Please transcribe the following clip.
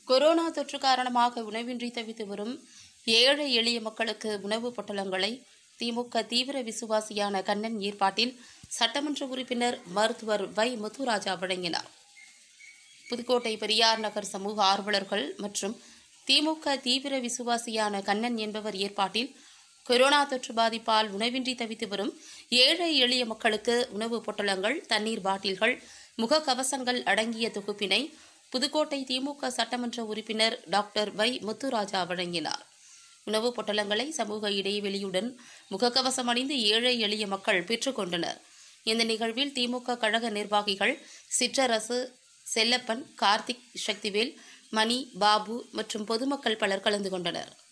corona தொற்று காரணமாக உணவின்றி தவித்து வரும் ஏழை எளிய மக்களுக்கு உணவுப் பொட்டலங்களை திமுக தீவிர விசுவாசியான கண்ணன் ஏற்பாட்டில் சட்டமன்ற உறுப்பினர் மருத்துவர் வை முத்துராஜா வழங்கினார் புதுக்கோட்டை பெரியார் நகர் சமூக ஆர்வலர்கள் மற்றும் திமுக தீவிர விசுவாசியான கண்ணன் என்பவர் ஏற்பாட்டில் கொரோனா தொற்று பாதிப்பால் உணவின்றி தவித்து வரும் ஏழை எளிய மக்களுக்கு உணவுப் பொட்டலங்கள் தண்ணீர் பாட்டில்கள் முகக்கவசங்கள் அடங்கிய தொகுப்பினை புதுக்கோட்டை திமுக சட்டமன்ற உறுப்பினர் டாக்டர் வை முத்துராஜா வழங்கினார் உணவுப் பொட்டலங்களை சமூக இடைவெளியுடன் முகக்கவசம் அணிந்து ஏழை எளிய மக்கள் பெற்றுக்கொண்டனர் இந்த நிகழ்வில் திமுக கழக நிர்வாகிகள் சிற்றரசு செல்லப்பன் கார்த்திக் சக்திவேல் மணி பாபு மற்றும் பொதுமக்கள் பலர் கலந்து கொண்டனர்